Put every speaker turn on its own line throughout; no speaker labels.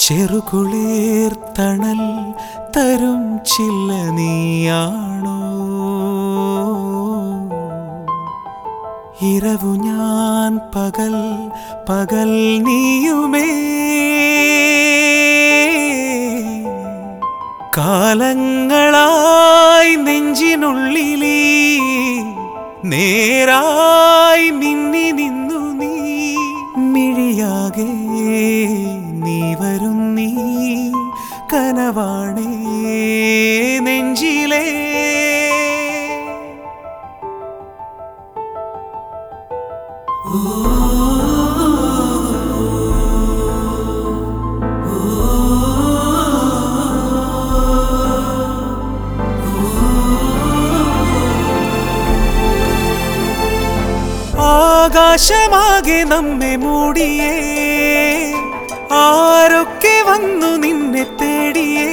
ചെറുകുളിർ തണൽ തരും ചില്ല നീയാണോ ഇരവു ഞാൻ പകൽ പകൽ നീയുമേ കാലങ്ങളായി നെഞ്ചിനുള്ളിലീ നേരായി മിന്നി നിന്നു നീ മിഴിയാകെ നീ വരും നീ കനവാണേ നെഞ്ചിലേ ആകാശമാകെ നമ്മെ മൂടിയേ ആരൊക്കെ വന്നു നിന്നെ തേടിയേ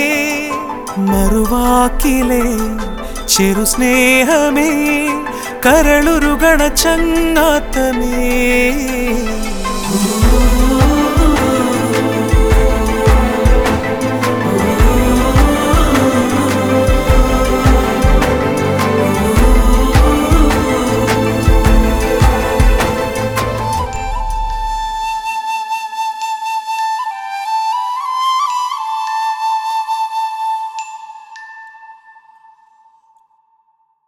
മറുവാക്കിലെ ചെറു സ്നേഹമേ കരളുരുകണ ചങ്ങാത്തമേ